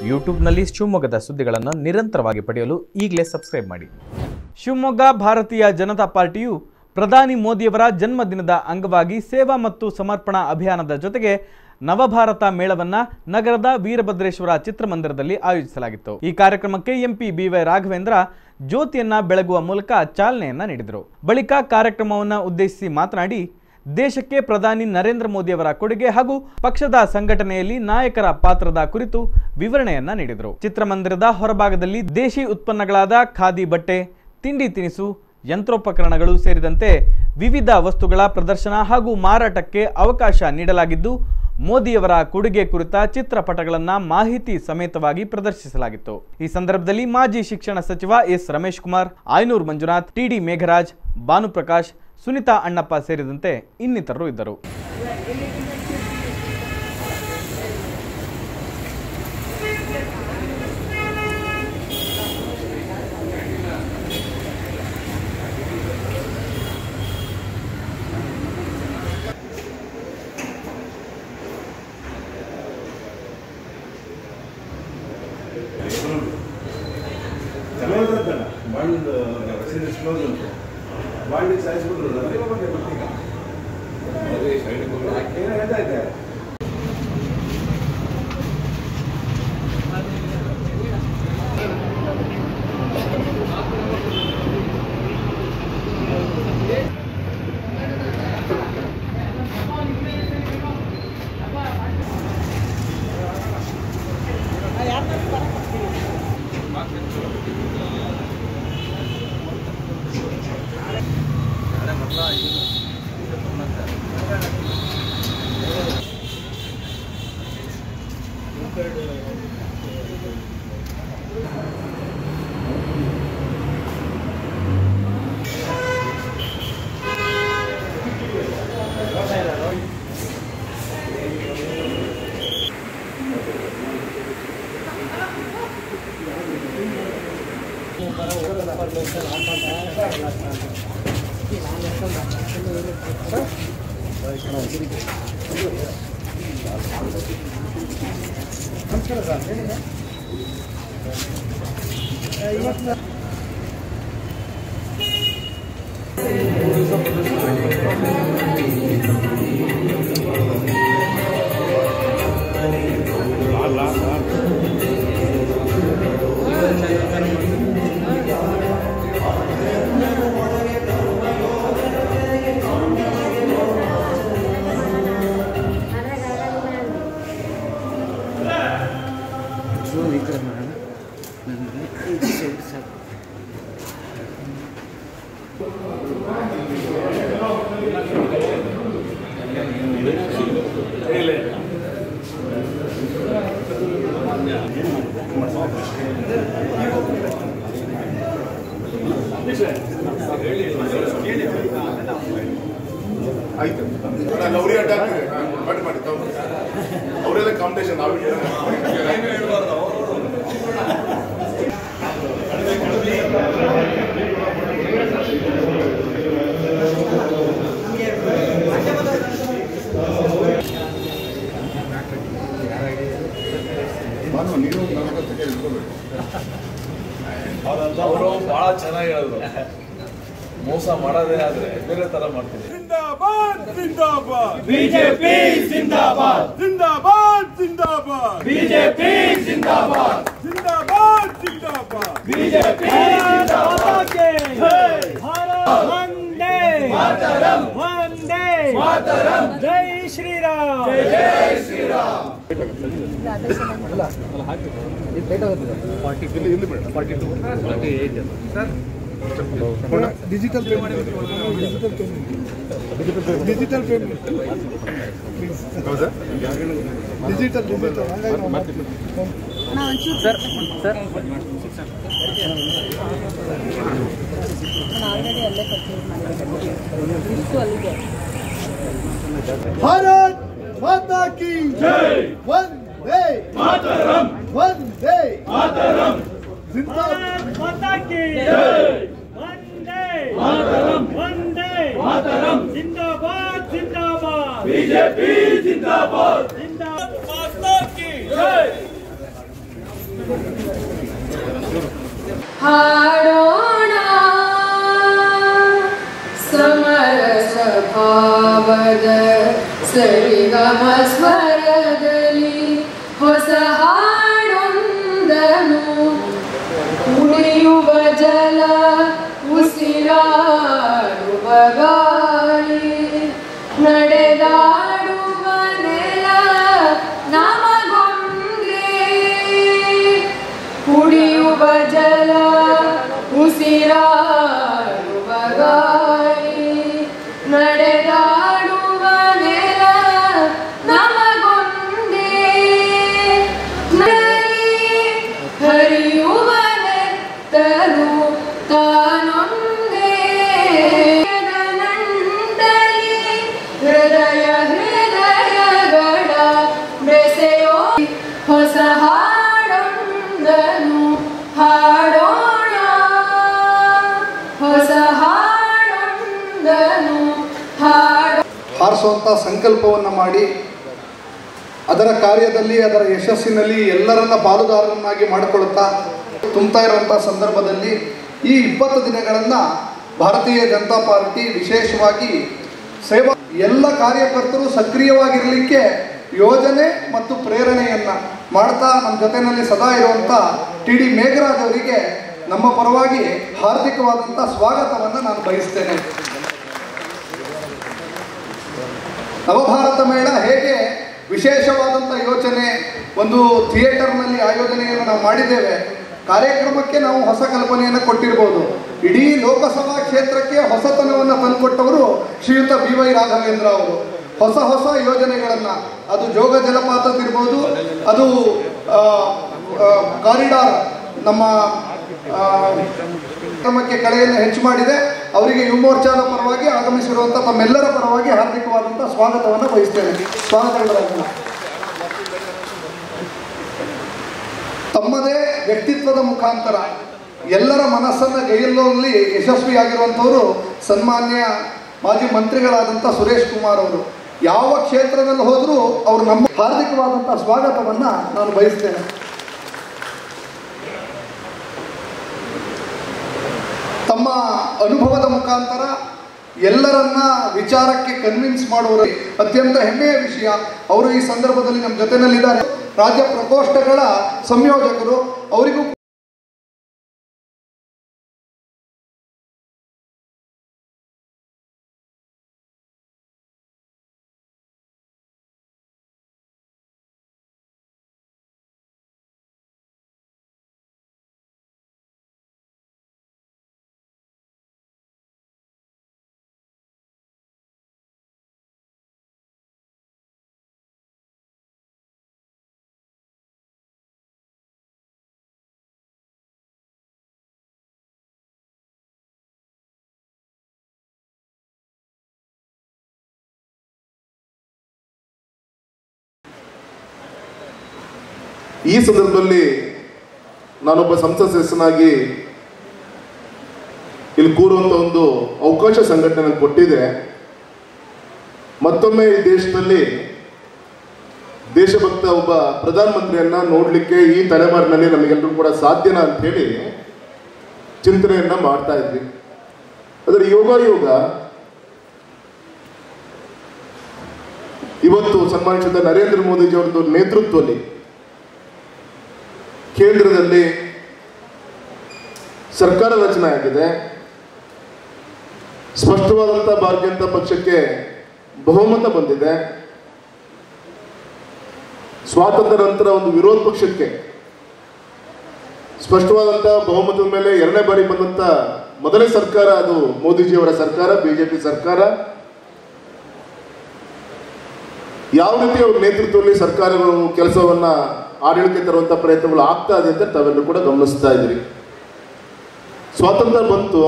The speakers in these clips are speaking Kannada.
ಯೂಟ್ಯೂಬ್ನಲ್ಲಿ ಶಿವಮೊಗ್ಗದ ಸುದ್ದಿಗಳನ್ನು ನಿರಂತರವಾಗಿ ಪಡೆಯಲು ಈಗಲೇ ಸಬ್ಸ್ಕ್ರೈಬ್ ಮಾಡಿ ಶಿವಮೊಗ್ಗ ಭಾರತೀಯ ಜನತಾ ಪಾರ್ಟಿಯು ಪ್ರಧಾನಿ ಮೋದಿಯವರ ಜನ್ಮದಿನದ ಅಂಗವಾಗಿ ಸೇವಾ ಮತ್ತು ಸಮರ್ಪಣಾ ಅಭಿಯಾನದ ಜೊತೆಗೆ ನವಭಾರತ ಮೇಳವನ್ನ ನಗರದ ವೀರಭದ್ರೇಶ್ವರ ಚಿತ್ರಮಂದಿರದಲ್ಲಿ ಆಯೋಜಿಸಲಾಗಿತ್ತು ಈ ಕಾರ್ಯಕ್ರಮಕ್ಕೆ ಎಂಪಿ ಬಿವೈ ರಾಘವೇಂದ್ರ ಜ್ಯೋತಿಯನ್ನ ಬೆಳಗುವ ಮೂಲಕ ಚಾಲನೆಯನ್ನ ನೀಡಿದರು ಬಳಿಕ ಕಾರ್ಯಕ್ರಮವನ್ನು ಉದ್ದೇಶಿಸಿ ಮಾತನಾಡಿ ದೇಶಕ್ಕೆ ಪ್ರಧಾನಿ ನರೇಂದ್ರ ಮೋದಿಯವರ ಕೊಡುಗೆ ಹಾಗೂ ಪಕ್ಷದ ಸಂಘಟನೆಯಲ್ಲಿ ನಾಯಕರ ಪಾತ್ರದ ಕುರಿತು ವಿವರಣೆಯನ್ನ ನೀಡಿದರು ಚಿತ್ರಮಂದಿರದ ಹೊರಭಾಗದಲ್ಲಿ ದೇಶಿ ಉತ್ಪನ್ನಗಳಾದ ಖಾದಿ ಬಟ್ಟೆ ತಿಂಡಿ ತಿನಿಸು ಯಂತ್ರೋಪಕರಣಗಳು ಸೇರಿದಂತೆ ವಿವಿಧ ವಸ್ತುಗಳ ಪ್ರದರ್ಶನ ಹಾಗೂ ಮಾರಾಟಕ್ಕೆ ಅವಕಾಶ ನೀಡಲಾಗಿದ್ದು ಮೋದಿಯವರ ಕೊಡುಗೆ ಕುರಿತ ಚಿತ್ರಪಟಗಳನ್ನು ಮಾಹಿತಿ ಸಮೇತವಾಗಿ ಪ್ರದರ್ಶಿಸಲಾಗಿತ್ತು ಈ ಸಂದರ್ಭದಲ್ಲಿ ಮಾಜಿ ಶಿಕ್ಷಣ ಸಚಿವ ಎಸ್ ರಮೇಶ್ ಕುಮಾರ್ ಆಯನೂರ್ ಮಂಜುನಾಥ್ ಟಿಡಿ ಮೇಘರಾಜ್ ಭಾನುಪ್ರಕಾಶ್ ಸುನಿತಾ ಅಣ್ಣಪ್ಪ ಸೇರಿದಂತೆ ಇನ್ನಿತರರು ಇದ್ದರು ಕ್ಲೋಸ್ ಅಂತಲ್ಲ ಬಾಂಡ್ ರೆಸಿಡೆನ್ಸ್ ಕ್ಲೋಸ್ ಅಂತ ಬಾಂಡಿಗೆ ಸಾಯಿಸ್ಬಿಟ್ರು ಏನೋ ಹೇಳ್ತಾ ಇದ್ದೆ ಆಯ್ತು ನಾನು ಅವ್ರಿಗೆ ಅಡ್ಡ ಹಾಕ್ತೀನಿ ಮಾಡಿ ಮಾಡಿ ತಾವು ಅವರೆಲ್ಲ ಕಾಂಪಿಟೇಷನ್ ನಾವು ನಾನು ನೀನು ನನಗೆ ತೆಗೆ ಇಟ್ಕೋಬೇಕು ಅವರು ಬಹಳ ಚೆನ್ನಾಗಿ ಹೇಳಿದ್ರು ಮೋಸ ಮಾಡೋದೇ ಆದ್ರೆ ಬೇರೆ ತರ ಮಾಡ್ತೀವಿ ಜಿಂದಾಬಾದ್ ಜಿಂದಾಬಾದ್ ಬಿಜೆಪಿ ಜಿಂದಾಬಾದ್ ಜಿಂದಾಬಾದ್ ಜಿಂದಾಬಾದ್ ಬಿಜೆಪಿ ಜಿಂದಾಬಾದ್ ಜಿಂದಾಬಾದ್ ಜಿಂದಾಬಾದ್ ಬಿಜೆಪಿ ಜಿಂದಾಬಾದ್ ವಂದೇ ವಂದೇ ಮಾತರಂ ಜೈ ಶ್ರೀರಾಮ್ ಜೈ ಶ್ರೀರಾಮ್ ಇಲ್ಲಿ ಇಲ್ಲಿ ಬೇಡ ಡಿಜಿಟಲ್ ಡಿಜಿಟಲ್ ಪೇಮೆಂಟ್ ಹೌದಾ ಡಿಜಿಟಲ್ ಡಿಜಿಟಲ್ ಭಾರತ್ ಮಾತಾ ಕಿ ಜೈ ವಂದೇ ಮಾತರಂ ವಂದೇ ಮಾತರಂ ಜಿಂದಾಬಾದ್ ಮಾತಾ ಕಿ ಜೈ ವಂದೇ ಮಾತರಂ ವಂದೇ ಮಾತರಂ ಜಿಂದಾಬಾದ್ ಜಿಂದಾಬಾದ್ ಬಿಜೆಪಿ ಜಿಂದಾಬಾದ್ ಜಿಂದಾಬಾದ್ ಮಾತಾ ಕಿ ಜೈ ಪದ ಸರಿಗಮ ಸ್ವರದಲ್ಲಿ ಹೊಸ ಹಾಡೊಂದನು ಕುಣಿಯುವ ಜಲ ಉಸಿರಾಡುವ ಗಾಳಿ ನಡೆದಾಡುವ ನೆಲ ನಮಗೊಂದೇ ಕುಡಿಯುವ ಜಲ ಉಸಿರಾಡುವ ಗಾಳಿ ನಡೆದಾಡುವ ನೆಲ ನಮಗೊಂದೇ ನದಿ ಹರಿಯುವ ನೆತ್ತರು ತಾನೊಂದೇ ನಂದಲಿ ಹೃದಯ ಹೃದಯಗಳ ಬೆಸೆಯೋ ಹೊಸ ಹಾಡೊಂದನು ಹಾಡೋಣ ಹೊಸ ಹಾಡೊಂದನು ಹಾಡೋ ಹಾರಿಸುವಂಥ ಸಂಕಲ್ಪವನ್ನು ಮಾಡಿ ಅದರ ಕಾರ್ಯದಲ್ಲಿ ಅದರ ಯಶಸ್ಸಿನಲ್ಲಿ ಎಲ್ಲರನ್ನ ಪಾಲುದಾರರನ್ನಾಗಿ ಮಾಡಿಕೊಳ್ಳುತ್ತಾ ತುಂಬ್ತಾ ಇರುವಂಥ ಸಂದರ್ಭದಲ್ಲಿ ಈ ಇಪ್ಪತ್ತು ದಿನಗಳನ್ನು ಭಾರತೀಯ ಜನತಾ ಪಾರ್ಟಿ ವಿಶೇಷವಾಗಿ ಸೇವಾ ಎಲ್ಲ ಕಾರ್ಯಕರ್ತರು ಸಕ್ರಿಯವಾಗಿರಲಿಕ್ಕೆ ಯೋಜನೆ ಮತ್ತು ಪ್ರೇರಣೆಯನ್ನು ಮಾಡ್ತಾ ನಮ್ಮ ಜೊತೆಯಲ್ಲಿ ಸದಾ ಇರುವಂಥ ಟಿ ಡಿ ಮೇಘರಾಜ್ ಅವರಿಗೆ ನಮ್ಮ ಪರವಾಗಿ ಹಾರ್ದಿಕವಾದಂಥ ಸ್ವಾಗತವನ್ನು ನಾನು ಬಯಸ್ತೇನೆ ನವಭಾರತ ಮೇಳ ಹೇಗೆ ವಿಶೇಷವಾದಂಥ ಯೋಚನೆ ಒಂದು ಥಿಯೇಟರ್ನಲ್ಲಿ ಆಯೋಜನೆಯನ್ನು ನಾವು ಮಾಡಿದ್ದೇವೆ ಕಾರ್ಯಕ್ರಮಕ್ಕೆ ನಾವು ಹೊಸ ಕಲ್ಪನೆಯನ್ನು ಕೊಟ್ಟಿರ್ಬೋದು ಇಡೀ ಲೋಕಸಭಾ ಕ್ಷೇತ್ರಕ್ಕೆ ಹೊಸತನವನ್ನು ತಂದುಕೊಟ್ಟವರು ಶ್ರೀಯುತ ಬಿ ವೈ ರಾಘವೇಂದ್ರ ಅವರು ಹೊಸ ಹೊಸ ಯೋಜನೆಗಳನ್ನು ಅದು ಜೋಗ ಜಲಪಾತದಿರ್ಬೋದು ಅದು ಆ, ಆ, ಕಾರಿಡಾರ್ ನಮ್ಮ ಆ, ಕ್ರಮಕ್ಕೆ ಕಳೆಯನ್ನು ಹೆಚ್ಚು ಮಾಡಿದೆ ಅವರಿಗೆ ಯುವ ಮೋರ್ಚಾದ ಪರವಾಗಿ ಆಗಮಿಸಿರುವಂಥ ತಮ್ಮೆಲ್ಲರ ಪರವಾಗಿ ಹಾರ್ದಿಕವಾದಂಥ ಸ್ವಾಗತವನ್ನು ಬಯಸ್ತೇನೆ ಸ್ವಾಗತಗಳನ್ನು ತಮ್ಮದೇ ವ್ಯಕ್ತಿತ್ವದ ಮುಖಾಂತರ ಎಲ್ಲರ ಮನಸ್ಸನ್ನು ಗೆಲ್ಲುವಲ್ಲಿ ಯಶಸ್ವಿಯಾಗಿರುವಂಥವರು ಸನ್ಮಾನ್ಯ ಮಾಜಿ ಮಂತ್ರಿಗಳಾದಂಥ ಸುರೇಶ್ ಕುಮಾರ್ ಅವರು ಯಾವ ಕ್ಷೇತ್ರದಲ್ಲಿ ಹೋದರೂ ಅವರು ನಮ್ಮ ಹಾರ್ದಿಕವಾದಂಥ ಸ್ವಾಗತವನ್ನು ನಾನು ಬಯಸ್ತೇನೆ ತಮ್ಮ ಅನುಭವದ ಮುಖಾಂತರ ಎಲ್ಲರನ್ನ ವಿಚಾರಕ್ಕೆ ಕನ್ವಿನ್ಸ್ ಮಾಡುವರು ಅತ್ಯಂತ ಹೆಮ್ಮೆಯ ವಿಷಯ ಅವರು ಈ ಸಂದರ್ಭದಲ್ಲಿ ನಮ್ಮ ಜೊತೆನಲ್ಲಿದ್ದಾರೆ ರಾಜ್ಯ ಪ್ರಕೋಷ್ಠಗಳ ಸಂಯೋಜಕರು ಅವರಿಗೂ ಈ ಸಂದರ್ಭದಲ್ಲಿ ನಾನೊಬ್ಬ ಸಂಸತ್ ಸದಸ್ಯನಾಗಿ ಇಲ್ಲಿ ಕೂರುವಂತ ಒಂದು ಅವಕಾಶ ಸಂಘಟನೆ ನನಗೆ ಕೊಟ್ಟಿದೆ ಮತ್ತೊಮ್ಮೆ ಈ ದೇಶದಲ್ಲಿ ದೇಶಭಕ್ತ ಒಬ್ಬ ಪ್ರಧಾನಮಂತ್ರಿಯನ್ನ ನೋಡಲಿಕ್ಕೆ ಈ ತಲೆಮಾರಿನಲ್ಲಿ ನಮಗೆಲ್ಲರೂ ಕೂಡ ಸಾಧ್ಯನಾ ಅಂತ ಹೇಳಿ ಚಿಂತನೆಯನ್ನ ಮಾಡ್ತಾ ಇದ್ವಿ ಅದರ ಯೋಗ ಯೋಗ ಇವತ್ತು ಸನ್ಮಾನಿಸಿದ ನರೇಂದ್ರ ಮೋದಿಜಿ ಅವರದ್ದು ನೇತೃತ್ವದಲ್ಲಿ ಕೇಂದ್ರದಲ್ಲಿ ಸರ್ಕಾರ ರಚನೆ ಆಗಿದೆ ಸ್ಪಷ್ಟವಾದಂಥ ಭಾರತೀಯ ಜನತಾ ಪಕ್ಷಕ್ಕೆ ಬಹುಮತ ಬಂದಿದೆ ಸ್ವಾತಂತ್ರ್ಯ ನಂತರ ಒಂದು ವಿರೋಧ ಪಕ್ಷಕ್ಕೆ ಸ್ಪಷ್ಟವಾದಂಥ ಬಹುಮತದ ಮೇಲೆ ಎರಡನೇ ಬಾರಿ ಬಂದಂಥ ಮೊದಲನೇ ಸರ್ಕಾರ ಅದು ಮೋದಿಜಿಯವರ ಸರ್ಕಾರ ಬಿಜೆಪಿ ಸರ್ಕಾರ ಯಾವ ರೀತಿ ಅವ್ರ ನೇತೃತ್ವದಲ್ಲಿ ಸರ್ಕಾರಗಳು ಕೆಲಸವನ್ನ ಆಡಳಿತಕ್ಕೆ ತರುವಂತ ಪ್ರಯತ್ನಗಳು ಆಗ್ತಾ ಇದೆ ಅಂತ ತಾವೆಲ್ಲರೂ ಕೂಡ ಗಮನಿಸ್ತಾ ಇದ್ರಿ ಸ್ವಾತಂತ್ರ್ಯ ಬಂತು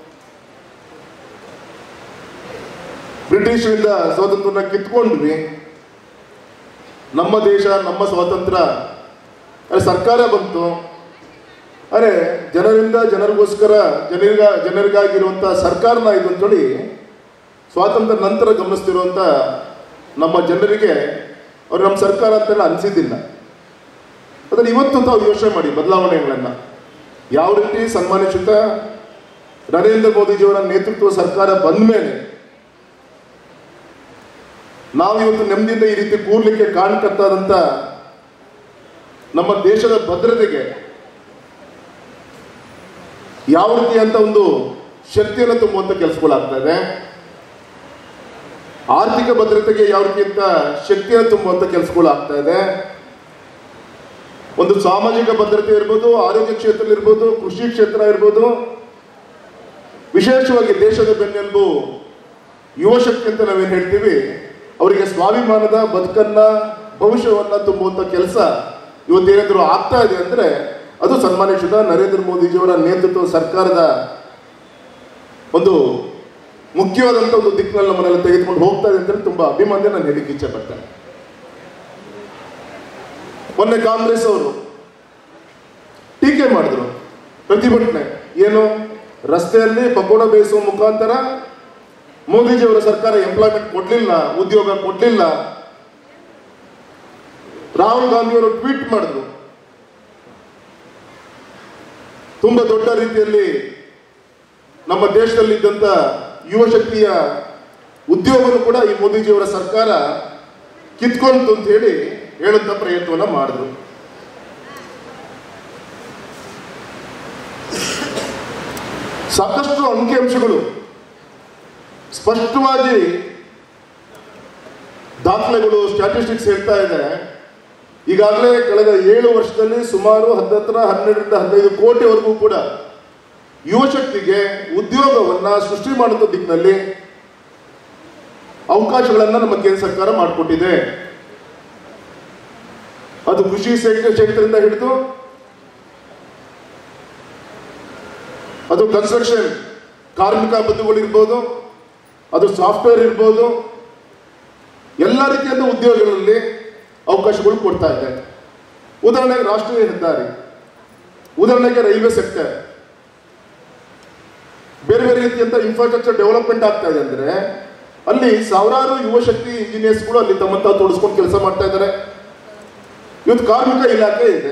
ಬ್ರಿಟಿಷರಿಂದ ಸ್ವಾತಂತ್ರ್ಯನ ಕಿತ್ಕೊಂಡ್ವಿ ನಮ್ಮ ದೇಶ ನಮ್ಮ ಸ್ವಾತಂತ್ರ್ಯ ಅರೆ ಸರ್ಕಾರ ಬಂತು ಅರೆ ಜನರಿಂದ ಜನರಿಗೋಸ್ಕರ ಜನರಿಗ ಜನರಿಗಾಗಿರುವಂಥ ಸರ್ಕಾರನ ಇದು ಅಂತೇಳಿ ಸ್ವಾತಂತ್ರ್ಯ ನಂತರ ಗಮನಿಸ್ತಿರುವಂಥ ನಮ್ಮ ಜನರಿಗೆ ಅವ್ರು ನಮ್ಮ ಸರ್ಕಾರ ಅಂತೆಲ್ಲ ಅನಿಸಿದ್ದಿಲ್ಲ ಅದನ್ನು ಇವತ್ತು ತಾವು ಯೋಚನೆ ಮಾಡಿ ಬದಲಾವಣೆಗಳನ್ನು ಯಾವ ರೀತಿ ಸನ್ಮಾನಿಸುತ್ತ ನರೇಂದ್ರ ಮೋದಿಜಿಯವರ ನೇತೃತ್ವ ಸರ್ಕಾರ ಬಂದ ಮೇಲೆ ನಾವು ಇವತ್ತು ನೆಮ್ಮದಿಯಿಂದ ಈ ರೀತಿ ಕೂರ್ಲಿಕ್ಕೆ ಕಾರಣಕರ್ತಾದಂಥ ನಮ್ಮ ದೇಶದ ಭದ್ರತೆಗೆ ಯಾವ ರೀತಿಯಂತ ಒಂದು ಶಕ್ತಿಯನ್ನು ತುಂಬುವಂತ ಕೆಲಸಗಳಾಗ್ತಾ ಇದೆ ಆರ್ಥಿಕ ಭದ್ರತೆಗೆ ಯಾವ ರೀತಿಯಂತ ಶಕ್ತಿಯನ್ನು ತುಂಬುವಂತ ಕೆಲಸಗಳು ಆಗ್ತಾ ಇದೆ ಒಂದು ಸಾಮಾಜಿಕ ಭದ್ರತೆ ಇರ್ಬೋದು ಆರೋಗ್ಯ ಕ್ಷೇತ್ರ ಇರ್ಬೋದು ಕೃಷಿ ಕ್ಷೇತ್ರ ಇರ್ಬೋದು ವಿಶೇಷವಾಗಿ ದೇಶದ ಬೆನ್ನೆಲುಬು ಯುವ ಶಕ್ತಿ ಅಂತ ನಾವೇನು ಹೇಳ್ತೀವಿ ಅವರಿಗೆ ಸ್ವಾಭಿಮಾನದ ಬದುಕನ್ನ ಭವಿಷ್ಯವನ್ನ ತುಂಬುವಂತ ಕೆಲಸ ಇವತ್ತೇನಾದರೂ ಆಗ್ತಾ ಇದೆ ಅಂದ್ರೆ ಅದು ಸನ್ಮಾನಿಸಿದ ನರೇಂದ್ರ ಮೋದಿಜಿಯವರ ನೇತೃತ್ವದ ಸರ್ಕಾರದ ಒಂದು ಮುಖ್ಯವಾದಂಥ ಒಂದು ದಿಕ್ಕಿನಲ್ಲಿ ನಮ್ಮನ್ನೆಲ್ಲ ತೆಗೆದುಕೊಂಡು ಹೋಗ್ತಾ ಇದೆ ಅಂತ ತುಂಬಾ ಅಭಿಮಾನ ನಾನು ಹೇಳಿಕ್ಕೆ ಇಚ್ಛೆ ಪಡ್ತೇನೆ ಮೊನ್ನೆ ಕಾಂಗ್ರೆಸ್ ಅವರು ಟೀಕೆ ಮಾಡಿದ್ರು ಪ್ರತಿಭಟನೆ ಏನು ರಸ್ತೆಯಲ್ಲಿ ಪಕೋಡ ಬೇಯಿಸುವ ಮುಖಾಂತರ ಮೋದಿಜಿಯವರ ಸರ್ಕಾರ ಎಂಪ್ಲಾಯ್ಮೆಂಟ್ ಕೊಡ್ಲಿಲ್ಲ ಉದ್ಯೋಗ ಕೊಡ್ಲಿಲ್ಲ ರಾಹುಲ್ ಗಾಂಧಿ ಅವರು ಟ್ವೀಟ್ ಮಾಡಿದ್ರು ತುಂಬಾ ದೊಡ್ಡ ರೀತಿಯಲ್ಲಿ ನಮ್ಮ ದೇಶದಲ್ಲಿ ಇದ್ದಂತ ಯುವ ಶಕ್ತಿಯ ಉದ್ಯೋಗನು ಕೂಡ ಈ ಮೋದಿಜಿಯವರ ಸರ್ಕಾರ ಕಿತ್ಕೊಂತು ಅಂತ ಹೇಳಿ ಹೇಳುವಂತ ಪ್ರಯತ್ನವನ್ನ ಮಾಡಿದ್ರು ಸಾಕಷ್ಟು ಅಂಕಿಅಂಶಗಳು ಸ್ಪಷ್ಟವಾಗಿ ದಾಖಲೆಗಳು ಸ್ಟ್ಯಾಟಿಸ್ಟಿಕ್ಸ್ ಹೇಳ್ತಾ ಇದೆ ಈಗಾಗಲೇ ಕಳೆದ ಏಳು ವರ್ಷದಲ್ಲಿ ಸುಮಾರು ಹತ್ತತ್ರ ಹನ್ನೆರಡರಿಂದ ಹದಿನೈದು ಕೋಟಿವರೆಗೂ ಕೂಡ ಯುವ ಶಕ್ತಿಗೆ ಉದ್ಯೋಗವನ್ನ ಸೃಷ್ಟಿ ಮಾಡುವಂತ ದಿಕ್ಕಿನಲ್ಲಿ ಅವಕಾಶಗಳನ್ನ ನಮ್ಮ ಕೇಂದ್ರ ಸರ್ಕಾರ ಮಾಡಿಕೊಟ್ಟಿದೆ ಅದು ಕೃಷಿ ಕ್ಷೇತ್ರ ಕ್ಷೇತ್ರದಿಂದ ಹಿಡಿದು ಅದು ಕನ್ಸ್ಟ್ರಕ್ಷನ್ ಕಾರ್ಮಿಕ ಬಂಧುಗಳಿರ್ಬೋದು ಅದು ಸಾಫ್ಟ್ವೇರ್ ಇರ್ಬೋದು ಎಲ್ಲ ರೀತಿಯಾದ ಉದ್ಯೋಗಗಳಲ್ಲಿ ಅವಕಾಶಗಳು ಕೊಡ್ತಾ ಇದೆ ಉದಾಹರಣೆಗೆ ರಾಷ್ಟ್ರೀಯ ಹೆದ್ದಾರಿ ಉದಾಹರಣೆಗೆ ರೈಲ್ವೆ ಸೆಕ್ಟರ್ ಬೇರೆ ಬೇರೆ ರೀತಿಯಂತ ಇನ್ಫ್ರಾಸ್ಟ್ರಕ್ಚರ್ ಡೆವಲಪ್ಮೆಂಟ್ ಆಗ್ತಾ ಇದೆ ಅಂದ್ರೆ ಅಲ್ಲಿ ಸಾವಿರಾರು ಯುವ ಶಕ್ತಿ ಇಂಜಿನಿಯರ್ಸ್ಗಳು ಅಲ್ಲಿ ತಮ್ಮ ತಾವು ತೊಡಸ್ಕೊಂಡು ಕೆಲಸ ಮಾಡ್ತಾ ಇದ್ದಾರೆ ಇವತ್ತು ಕಾರ್ಮಿಕ ಇಲಾಖೆ ಇದೆ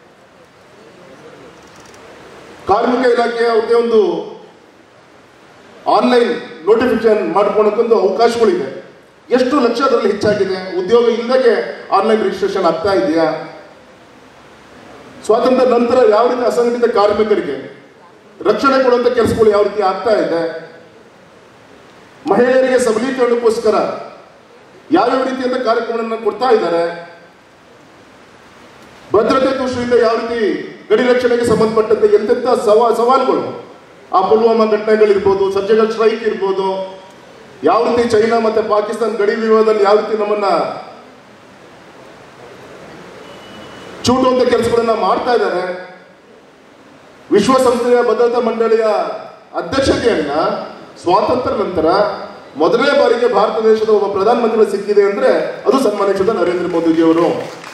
ಕಾರ್ಮಿಕ ಇಲಾಖೆ ಅವ್ರದ್ದೇ ಒಂದು ಆನ್ಲೈನ್ ನೋಟಿಫಿಕೇಶನ್ ಮಾಡ್ಕೊಳಕ್ಕೊಂದು ಅವಕಾಶಗಳಿದೆ ಎಷ್ಟು ಲಕ್ಷ ಅದರಲ್ಲಿ ಹೆಚ್ಚಾಗಿದೆ ಉದ್ಯೋಗ ಇಲ್ಲದೆ ಆನ್ಲೈನ್ ರಿಜಿಸ್ಟ್ರೇಷನ್ ಆಗ್ತಾ ಇದೆಯಾ ಸ್ವಾತಂತ್ರ್ಯ ನಂತರ ಯಾವ ರೀತಿ ಅಸಂಘಟಿತ ಕಾರ್ಮಿಕರಿಗೆ ರಕ್ಷಣೆ ಕೊಡುವಂತ ಕೆಲಸಗಳು ಯಾವ ರೀತಿ ಆಗ್ತಾ ಇದೆ ಮಹಿಳೆಯರಿಗೆ ಸಬಲೀಕರಣಕ್ಕೋಸ್ಕರ ಯಾವ್ಯಾವ ರೀತಿಯಿಂದ ಕಾರ್ಯಕ್ರಮಗಳನ್ನು ಕೊಡ್ತಾ ಇದ್ದಾರೆ ಭದ್ರತೆ ದೃಷ್ಟಿಯಿಂದ ಯಾವ ರೀತಿ ಗಡಿ ರಕ್ಷಣೆಗೆ ಸಂಬಂಧಪಟ್ಟಂತೆ ಎಂತೆಂಥ ಸವಾ ಸವಾಲುಗಳು ಆ ಪುಲ್ವಾಮಾ ಘಟನೆಗಳಿರ್ಬೋದು ಸರ್ಜಿಕಲ್ ಸ್ಟ್ರೈಕ್ ಇರ್ಬೋದು ಯಾವ ರೀತಿ ಚೈನಾ ಮತ್ತೆ ಪಾಕಿಸ್ತಾನ ಗಡಿ ವಿವಾದದಲ್ಲಿ ಯಾವ ರೀತಿ ನಮ್ಮನ್ನ ಚೂಟುವಂತ ಕೆಲಸಗಳನ್ನ ಮಾಡ್ತಾ ಇದ್ದಾರೆ ವಿಶ್ವಸಂಸ್ಥೆಯ ಭದ್ರತಾ ಮಂಡಳಿಯ ಅಧ್ಯಕ್ಷತೆಯನ್ನ ಸ್ವಾತಂತ್ರ್ಯ ನಂತರ ಮೊದಲನೇ ಬಾರಿಗೆ ಭಾರತ ದೇಶದ ಒಬ್ಬ ಪ್ರಧಾನಮಂತ್ರಿ ಸಿಕ್ಕಿದೆ ಅಂದ್ರೆ ಅದು ಸನ್ಮಾನಿಸಿದ ನರೇಂದ್ರ ಮೋದಿಜಿಯವರು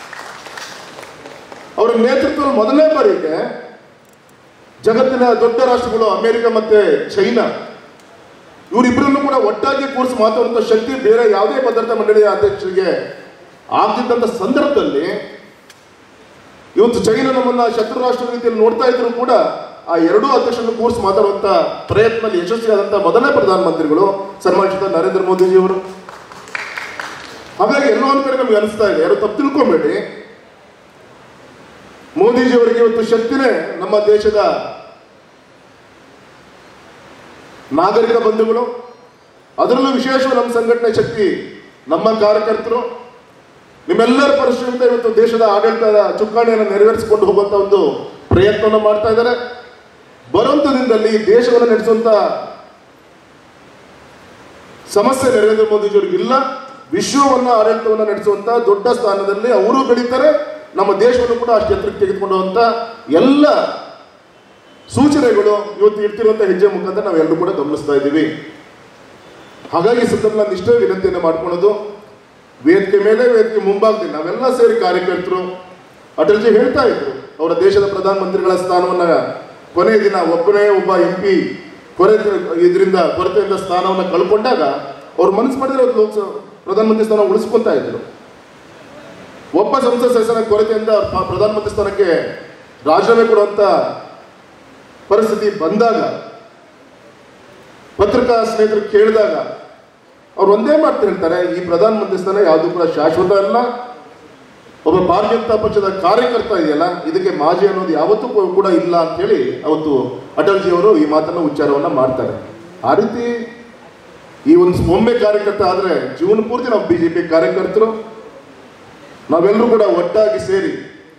ಅವರ ನೇತೃತ್ವದಲ್ಲಿ ಮೊದಲನೇ ಬಾರಿಗೆ ಜಗತ್ತಿನ ದೊಡ್ಡ ರಾಷ್ಟ್ರಗಳು ಅಮೆರಿಕ ಮತ್ತೆ ಚೈನಾ ಇವರಿಬ್ಬರನ್ನು ಕೂಡ ಒಟ್ಟಾಗಿ ಕೂರಿಸಿ ಮಾತಾಡುವಂತ ಶಕ್ತಿ ಬೇರೆ ಯಾವುದೇ ಭದ್ರತಾ ಮಂಡಳಿಯ ಅಧ್ಯಕ್ಷರಿಗೆ ಆಗ್ತಿದ್ದಂತ ಸಂದರ್ಭದಲ್ಲಿ ಇವತ್ತು ಚೈನಾ ನಮ್ಮನ್ನ ಶತ್ರು ರಾಷ್ಟ್ರ ರೀತಿಯಲ್ಲಿ ನೋಡ್ತಾ ಇದ್ರು ಕೂಡ ಆ ಎರಡೂ ಅಧ್ಯಕ್ಷರನ್ನು ಕೂರಿಸಿ ಮಾತಾಡುವಂತ ಪ್ರಯತ್ನದಲ್ಲಿ ಯಶಸ್ವಿಯಾದಂತ ಮೊದಲನೇ ಪ್ರಧಾನಮಂತ್ರಿಗಳು ಸನ್ಮಾನಿಸಿದ ನರೇಂದ್ರ ಮೋದಿಜಿಯವರು ಹಾಗಾಗಿ ಎಲ್ಲೋ ಒಂದ್ ಕಡೆ ನಮ್ಗೆ ಅನಿಸ್ತಾ ಇದೆ ಯಾರು ತಪ್ಪು ತಿಳ್ಕೊಬೇಡಿ ಮೋದಿಜಿಯವರಿಗೆ ಇವತ್ತು ಶಕ್ತಿನೇ ನಮ್ಮ ದೇಶದ ನಾಗರಿಕ ಬಂಧುಗಳು ಅದರಲ್ಲೂ ವಿಶೇಷವಾಗಿ ನಮ್ಮ ಸಂಘಟನೆ ಶಕ್ತಿ ನಮ್ಮ ಕಾರ್ಯಕರ್ತರು ನಿಮ್ಮೆಲ್ಲರ ಪರಿಶ್ರಮದಿಂದ ಇವತ್ತು ದೇಶದ ಆಡಳಿತದ ಚುಕ್ಕಾಣಿಯನ್ನು ನೆರವೇರಿಸಿಕೊಂಡು ಹೋಗುವಂತ ಒಂದು ಪ್ರಯತ್ನವನ್ನು ಮಾಡ್ತಾ ಇದ್ದಾರೆ ಬರುವಂತ ದಿನದಲ್ಲಿ ಈ ದೇಶವನ್ನು ನಡೆಸುವಂತ ಸಮಸ್ಯೆ ನರೇಂದ್ರ ಮೋದಿಜಿಯವರಿಗೆ ಇಲ್ಲ ವಿಶ್ವವನ್ನ ಆಡಳಿತವನ್ನ ನಡೆಸುವಂತ ದೊಡ್ಡ ಸ್ಥಾನದಲ್ಲಿ ಅವರು ಬೆಳೀತಾರೆ ನಮ್ಮ ದೇಶವನ್ನು ಕೂಡ ಅಷ್ಟು ಎತ್ತರಕ್ಕೆ ತೆಗೆದುಕೊಂಡು ಹೋಗುವಂತ ಎಲ್ಲ ಸೂಚನೆಗಳು ಇವತ್ತು ಇಡ್ತಿರುವಂತ ಹೆಜ್ಜೆ ಮುಖಾಂತರ ನಾವೆಲ್ಲರೂ ಕೂಡ ಗಮನಿಸ್ತಾ ಇದ್ದೀವಿ ಹಾಗಾಗಿ ಈ ಸಂದರ್ಭ ನಾನು ಇಷ್ಟೇ ವಿನಂತಿಯನ್ನು ಮಾಡ್ಕೊಳ್ಳೋದು ವೇದಿಕೆ ಮೇಲೆ ವೇದಿಕೆ ಮುಂಭಾಗದಲ್ಲಿ ನಾವೆಲ್ಲ ಸೇರಿ ಕಾರ್ಯಕರ್ತರು ಅಟಲ್ಜಿ ಹೇಳ್ತಾ ಇದ್ರು ಅವರ ದೇಶದ ಪ್ರಧಾನಮಂತ್ರಿಗಳ ಸ್ಥಾನವನ್ನ ಕೊನೆಯ ದಿನ ಒಬ್ಬನೇ ಒಬ್ಬ ಎಂ ಪಿ ಕೊರೆ ಇದರಿಂದ ಕೊರತೆಯಿಂದ ಸ್ಥಾನವನ್ನ ಕಳ್ಕೊಂಡಾಗ ಅವ್ರು ಮನಸ್ಸು ಮಾಡಿದ್ರೆ ಅವ್ರು ಲೋಕಸಭಾ ಪ್ರಧಾನಮಂತ್ರಿ ಸ್ಥಾನ ಉಳಿಸ್ಕೊಂತಾ ಇದ್ರು ಒಬ್ಬ ಸಂಸತ್ ಸದಸ್ಯನ ಕೊರತೆಯಿಂದ ಅವ್ರ ಪ- ಪ್ರಧಾನಮಂತ್ರಿ ಸ್ಥಾನಕ್ಕೆ ರಾಜೀನಾಮೆ ಕೊಡುವಂತ ಪರಿಸ್ಥಿತಿ ಬಂದಾಗ ಪತ್ರಿಕಾ ಸ್ನೇಹಿತರು ಕೇಳಿದಾಗ ಅವ್ರು ಒಂದೇ ಮಾತು ಹೇಳ್ತಾರೆ ಈ ಪ್ರಧಾನಮಂತ್ರಿ ಸ್ಥಾನ ಯಾವುದು ಕೂಡ ಶಾಶ್ವತ ಅಲ್ಲ ಒಬ್ಬ ಭಾರತೀಯ ಜನತಾ ಪಕ್ಷದ ಕಾರ್ಯಕರ್ತ ಇದೆಯಲ್ಲ ಇದಕ್ಕೆ ಮಾಜಿ ಅನ್ನೋದು ಯಾವತ್ತೂ ಕೂ- ಕೂಡ ಇಲ್ಲ ಅಂತ ಹೇಳಿ ಅವತ್ತು ಅಟಲ್ಜಿ ಅವರು ಈ ಮಾತನ್ನ ಉಚ್ಚಾರವನ್ನ ಮಾಡ್ತಾರೆ ಆ ರೀತಿ ಈ ಒಂದು ಒಮ್ಮೆ ಕಾರ್ಯಕರ್ತ ಆದ್ರೆ ಜೀವನ ಪೂರ್ತಿ ನಾವು ಬಿಜೆಪಿ ಕಾರ್ಯಕರ್ತರು ನಾವೆಲ್ಲರೂ ಕೂಡ ಒಟ್ಟಾಗಿ ಸೇರಿ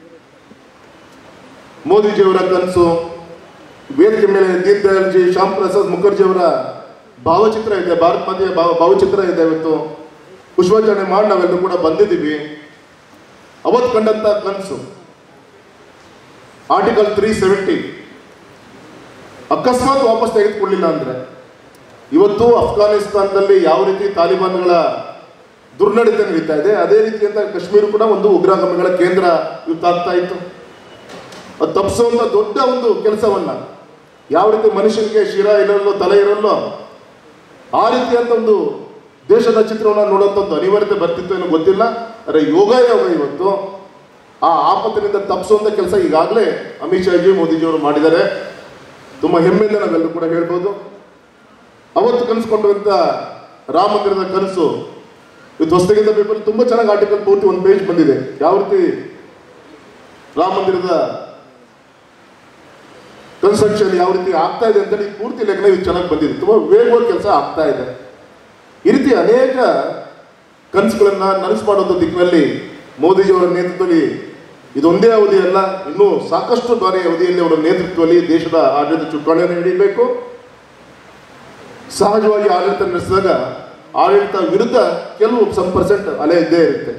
ಮೋದಿಜಿಯವರ ಕನಸು ವೇದಿಕೆ ಮೇಲೆ ದೀನ್ ದಯಾಳ್ ಜಿ ಶ್ಯಾಮ್ ಪ್ರಸಾದ್ ಮುಖರ್ಜಿ ಅವರ ಭಾವಚಿತ್ರ ಇದೆ ಭಾರತ್ ಮಾತೆಯ ಭಾವ ಭಾವಚಿತ್ರ ಇದೆ ಇವತ್ತು ಪುಷ್ಪಾಚರಣೆ ಮಾಡಿ ನಾವೆಲ್ಲರೂ ಕೂಡ ಬಂದಿದ್ದೀವಿ ಅವತ್ತು ಕಂಡಂತ ಕನಸು ಆರ್ಟಿಕಲ್ ತ್ರೀ ಸೆವೆಂಟಿ ಅಕಸ್ಮಾತ್ ವಾಪಸ್ ತೆಗೆದುಕೊಳ್ಳಿಲ್ಲ ಅಂದ್ರೆ ಇವತ್ತು ಅಫ್ಘಾನಿಸ್ತಾನದಲ್ಲಿ ಯಾವ ರೀತಿ ತಾಲಿಬಾನ್ಗಳ ದುರ್ನಡತೆ ನಡೀತಾ ಇದೆ ಅದೇ ರೀತಿಯಂತ ಕಾಶ್ಮೀರ ಕೂಡ ಒಂದು ಉಗ್ರಗಾಮಿಗಳ ಕೇಂದ್ರ ಇವತ್ತು ಆಗ್ತಾ ಇತ್ತು ಅದು ತಪ್ಪಿಸುವಂತ ದೊಡ್ಡ ಒಂದು ಕೆಲಸವನ್ನ ಯಾವ ರೀತಿ ಮನುಷ್ಯನಿಗೆ ಶಿರ ಇರಲ್ಲೋ ತಲೆ ಇರಲ್ಲೋ ಆ ರೀತಿಯಂತ ಒಂದು ದೇಶದ ಚಿತ್ರವನ್ನ ನೋಡುವಂತ ಒಂದು ಅನಿವಾರ್ಯತೆ ಬರ್ತಿತ್ತು ಏನೋ ಗೊತ್ತಿಲ್ಲ ಆದರೆ ಯೋಗ ಯೋಗ ಇವತ್ತು ಆ ಆಪತ್ತಿನಿಂದ ತಪ್ಪಿಸುವಂತ ಕೆಲಸ ಈಗಾಗಲೇ ಅಮಿತ್ ಶಾಜಿ ಮೋದಿಜಿಯವರು ಮಾಡಿದ್ದಾರೆ ತುಂಬಾ ಹೆಮ್ಮೆಯಿಂದ ನಾವೆಲ್ಲರೂ ಕೂಡ ಹೇಳ್ಬೋದು ಅವತ್ತು ಕನಸ್ಕೊಂಡಂತ ರಾಮ ಮಂದಿರದ ಕನಸು ಇವತ್ತು ಹೊಸದಾಗಿದ್ದ ಪೇಪರ್ ತುಂಬಾ ಚೆನ್ನಾಗಿ ಆರ್ಟಿಕಲ್ ಪೂರ್ತಿ ಒಂದು ಪೇಜ್ ಬಂದಿದೆ ಯಾವ ರೀತಿ ರಾಮ ಮಂದಿರದ ಕನ್ಸ್ಟ್ರಕ್ಷನ್ ಯಾವ ರೀತಿ ಆಗ್ತಾ ಇದೆ ಅಂತೇಳಿ ಪೂರ್ತಿ ಲೆಕ್ಕನ ಇದು ಚೆನ್ನಾಗಿ ಬಂದಿದೆ ತುಂಬಾ ವೇಗವಾಗಿ ಕೆಲಸ ಆಗ್ತಾ ಇದೆ ಈ ರೀತಿ ಅನೇಕ ಕನಸುಗಳನ್ನ ನನಸು ಮಾಡುವಂಥ ದಿಕ್ಕಿನಲ್ಲಿ ಮೋದಿಜಿಯವರ ನೇತೃತ್ವದಲ್ಲಿ ಇದೊಂದೇ ಅವಧಿ ಅಲ್ಲ ಇನ್ನೂ ಸಾಕಷ್ಟು ಬಾರಿ ಅವಧಿಯಲ್ಲಿ ಅವರ ನೇತೃತ್ವದಲ್ಲಿ ದೇಶದ ಆಡಳಿತ ಚುಕ್ಕಾಣಿಯನ್ನು ಹಿಡಿಯಬೇಕು ಸಹಜವಾಗಿ ಆಡಳಿತ ನಡೆಸಿದಾಗ ಆಡಳಿತ ವಿರುದ್ಧ ಕೆಲವು ಸಮ್ ಪರ್ಸೆಂಟ್ ಅಲೆ ಇದ್ದೇ ಇರುತ್ತೆ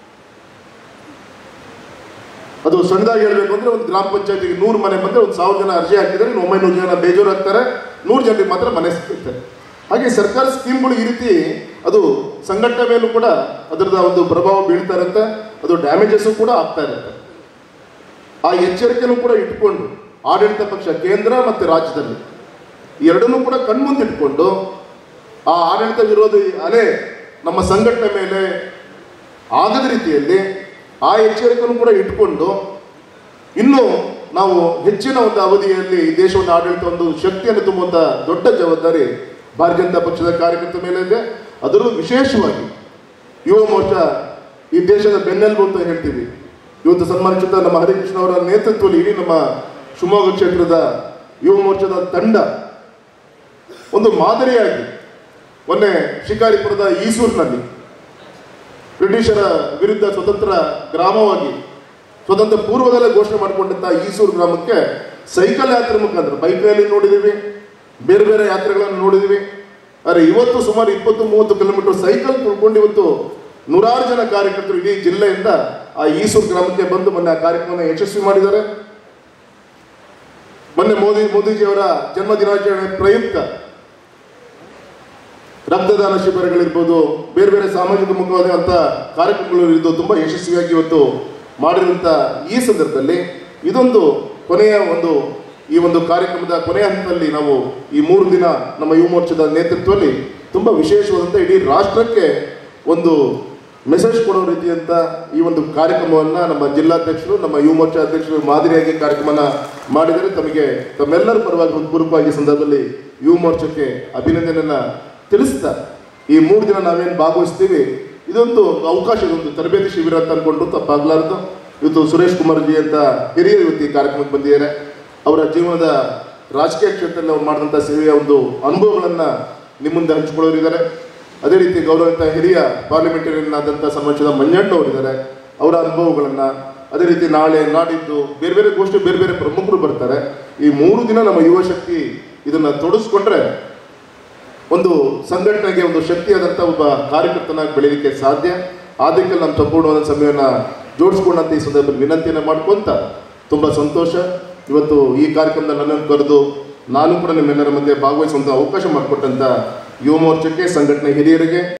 ಅದು ಸಣ್ಣದಾಗಿ ಹೇಳ್ಬೇಕು ಅಂದ್ರೆ ಒಂದು ಗ್ರಾಮ ಪಂಚಾಯತಿಗೆ ನೂರು ಮನೆ ಬಂದ್ರೆ ಒಂದು ಸಾವಿರ ಜನ ಅರ್ಜಿ ಹಾಕಿದ್ರೆ ಇನ್ನು ಒಂಬೈನೂರು ಜನ ಬೇಜಾರು ಆಗ್ತಾರೆ ನೂರು ಜನರಿಗೆ ಮಾತ್ರ ಮನೆ ಸಿಗುತ್ತೆ ಹಾಗೆ ಸರ್ಕಾರ ಸ್ಕೀಮ್ಗಳು ಈ ರೀತಿ ಅದು ಸಂಘಟನೆ ಮೇಲೂ ಕೂಡ ಅದರದ ಒಂದು ಪ್ರಭಾವ ಬೀಳ್ತಾ ಇರುತ್ತೆ ಅದು ಡ್ಯಾಮೇಜಸ್ ಕೂಡ ಆಗ್ತಾ ಇರುತ್ತೆ ಆ ಎಚ್ಚರಿಕೆನೂ ಕೂಡ ಇಟ್ಕೊಂಡು ಆಡಳಿತ ಪಕ್ಷ ಕೇಂದ್ರ ಮತ್ತು ರಾಜ್ಯದಲ್ಲಿ ಈ ಎರಡನ್ನೂ ಕೂಡ ಕಣ್ಮುಂದಿಟ್ಕೊಂಡು ಆ ಆಡಳಿತ ವಿರೋಧಿ ಅಲೆ ನಮ್ಮ ಸಂಘಟನೆ ಮೇಲೆ ಆಗದ ರೀತಿಯಲ್ಲಿ ಆ ಎಚ್ಚರಿಕೆಯನ್ನು ಕೂಡ ಇಟ್ಕೊಂಡು ಇನ್ನು ನಾವು ಹೆಚ್ಚಿನ ಒಂದು ಅವಧಿಯಲ್ಲಿ ಈ ದೇಶವನ್ನು ಆಡಳಿತ ಒಂದು ಶಕ್ತಿಯನ್ನು ತುಂಬುವಂತ ದೊಡ್ಡ ಜವಾಬ್ದಾರಿ ಭಾರತೀಯ ಜನತಾ ಪಕ್ಷದ ಕಾರ್ಯಕರ್ತರ ಮೇಲೆ ಇದೆ ಅದರಲ್ಲೂ ವಿಶೇಷವಾಗಿ ಯುವ ಮೋರ್ಚಾ ಈ ದೇಶದ ಬೆನ್ನೆಲುಬು ಅಂತ ಹೇಳ್ತೀವಿ ಇವತ್ತು ಸನ್ಮಾನಿಸಿದ ನಮ್ಮ ಹರಿಕೃಷ್ಣ ಅವರ ನೇತೃತ್ವದಲ್ಲಿ ಇಡೀ ನಮ್ಮ ಶಿವಮೊಗ್ಗ ಕ್ಷೇತ್ರದ ಯುವ ಮೋರ್ಚಾದ ತಂಡ ಒಂದು ಮಾದರಿಯಾಗಿ ಮೊನ್ನೆ ಶಿಕಾರಿಪುರದ ಈಸೂರಿನಲ್ಲಿ ಬ್ರಿಟಿಷರ ವಿರುದ್ಧ ಸ್ವತಂತ್ರ ಗ್ರಾಮವಾಗಿ ಸ್ವತಂತ್ರ ಪೂರ್ವದಲ್ಲೇ ಘೋಷಣೆ ಮಾಡಿಕೊಂಡಂತ ಈಸೂರು ಗ್ರಾಮಕ್ಕೆ ಸೈಕಲ್ ಯಾತ್ರೆ ಮುಖಾಂತರ ಬೈಕ್ ರ್ಯಾಲಿ ನೋಡಿದೀವಿ ಬೇರೆ ಬೇರೆ ಯಾತ್ರೆಗಳನ್ನು ನೋಡಿದೀವಿ ಆದರೆ ಇವತ್ತು ಸುಮಾರು ಇಪ್ಪತ್ತು ಮೂವತ್ತು ಕಿಲೋಮೀಟರ್ ಸೈಕಲ್ ತುಳ್ಕೊಂಡು ಇವತ್ತು ನೂರಾರು ಜನ ಕಾರ್ಯಕರ್ತರು ಇಡೀ ಜಿಲ್ಲೆಯಿಂದ ಆ ಈಸೂರು ಗ್ರಾಮಕ್ಕೆ ಬಂದು ಮೊನ್ನೆ ಆ ಕಾರ್ಯಕ್ರಮವನ್ನು ಯಶಸ್ವಿ ಮಾಡಿದ್ದಾರೆ ಮೊನ್ನೆ ಮೋದಿ ಮೋದಿಜಿಯವರ ಜನ್ಮ ದಿನಾಚರಣೆ ಪ್ರಯುಕ್ತ ರಕ್ತದಾನ ಶಿಬಿರಗಳಿರ್ಬೋದು ಬೇರೆ ಬೇರೆ ಸಾಮಾಜಿಕ ಮುಖವಾದಂಥ ಕಾರ್ಯಕ್ರಮಗಳು ಇದು ತುಂಬಾ ಯಶಸ್ವಿಯಾಗಿ ಇವತ್ತು ಮಾಡಿರುವಂಥ ಈ ಸಂದರ್ಭದಲ್ಲಿ ಇದೊಂದು ಕೊನೆಯ ಒಂದು ಈ ಒಂದು ಕಾರ್ಯಕ್ರಮದ ಕೊನೆಯ ಹಂತದಲ್ಲಿ ನಾವು ಈ ಮೂರು ದಿನ ನಮ್ಮ ಯುವ ಮೋರ್ಚಾದ ನೇತೃತ್ವದಲ್ಲಿ ತುಂಬಾ ವಿಶೇಷವಾದಂಥ ಇಡೀ ರಾಷ್ಟ್ರಕ್ಕೆ ಒಂದು ಮೆಸೇಜ್ ಕೊಡೋ ರೀತಿಯಂತ ಈ ಒಂದು ಕಾರ್ಯಕ್ರಮವನ್ನ ನಮ್ಮ ಜಿಲ್ಲಾಧ್ಯಕ್ಷರು ನಮ್ಮ ಯುವ ಮೋರ್ಚಾ ಅಧ್ಯಕ್ಷರು ಮಾದರಿಯಾಗಿ ಕಾರ್ಯಕ್ರಮನ ಮಾಡಿದರೆ ತಮಗೆ ತಮ್ಮೆಲ್ಲರ ಪರವಾಗಿ ಹೃತ್ಪೂರ್ವಕವಾಗಿ ಈ ಸಂದರ್ಭದಲ್ಲಿ ಯುವ ಮೋರ್ಚಾಕ್ಕೆ ಅಭಿನಂದನೆಯನ್ನ ತಿಳಿಸ್ತಾ ಈ ಮೂರು ದಿನ ನಾವೇನು ಭಾಗವಹಿಸ್ತೀವಿ ಇದೊಂದು ಅವಕಾಶ ಇದೊಂದು ತರಬೇತಿ ಶಿಬಿರ ಅಂತ ಅನ್ಕೊಂಡು ತಪ್ಪಾಗ್ಲಾರ್ದು ಇವತ್ತು ಸುರೇಶ್ ಕುಮಾರ್ ಜಿ ಅಂತ ಹಿರಿಯರು ಇವತ್ತು ಈ ಕಾರ್ಯಕ್ರಮಕ್ಕೆ ಬಂದಿದ್ದಾರೆ ಅವರ ಜೀವನದ ರಾಜಕೀಯ ಕ್ಷೇತ್ರದಲ್ಲಿ ಅವ್ರು ಮಾಡಿದಂಥ ಸೇವೆಯ ಒಂದು ಅನುಭವಗಳನ್ನ ನಿಮ್ಮ ಮುಂದೆ ಹಂಚಿಕೊಳ್ಳೋರಿದ್ದಾರೆ ಅದೇ ರೀತಿ ಗೌರವಿತ ಹಿರಿಯ ಪಾರ್ಲಿಮೆಂಟೇರಿಯನ್ ಆದಂಥ ಸಮಾಜದ ಮಂಜಣ್ಣವರಿದ್ದಾರೆ ಅವರ ಅನುಭವಗಳನ್ನ ಅದೇ ರೀತಿ ನಾಳೆ ನಾಡಿದ್ದು ಬೇರೆ ಬೇರೆ ಗೋಷ್ಠಿ ಬೇರೆ ಬೇರೆ ಪ್ರಮುಖರು ಬರ್ತಾರೆ ಈ ಮೂರು ದಿನ ನಮ್ಮ ಯುವ ಶಕ್ತಿ ಇದನ್ನ ತೊಡಸ್ಕೊಂಡ್ರೆ ಒಂದು ಸಂಘಟನೆಗೆ ಒಂದು ಶಕ್ತಿಯಾದಂಥ ಒಬ್ಬ ಕಾರ್ಯಕರ್ತನಾಗಿ ಬೆಳೀಲಿಕ್ಕೆ ಸಾಧ್ಯ ಆ ದಿಕ್ಕಲ್ಲಿ ನಮ್ಮ ಸಂಪೂರ್ಣವಾದ ಸಮಯವನ್ನು ಜೋಡಿಸ್ಕೊಂಡಂತ ಈ ಸಂದರ್ಭದಲ್ಲಿ ವಿನಂತಿಯನ್ನು ಮಾಡ್ಕೊಂತ ತುಂಬ ಸಂತೋಷ ಇವತ್ತು ಈ ಕಾರ್ಯಕ್ರಮದಲ್ಲಿ ನನ್ನನ್ನು ಕರೆದು ನಾನು ಕೂಡ ನಿಮ್ಮೆಲ್ಲರ ಮಧ್ಯೆ ಭಾಗವಹಿಸುವಂಥ ಅವಕಾಶ ಮಾಡಿಕೊಟ್ಟಂಥ ಯುವ ಮೋರ್ಚಾಕ್ಕೆ ಸಂಘಟನೆ ಹಿರಿಯರಿಗೆ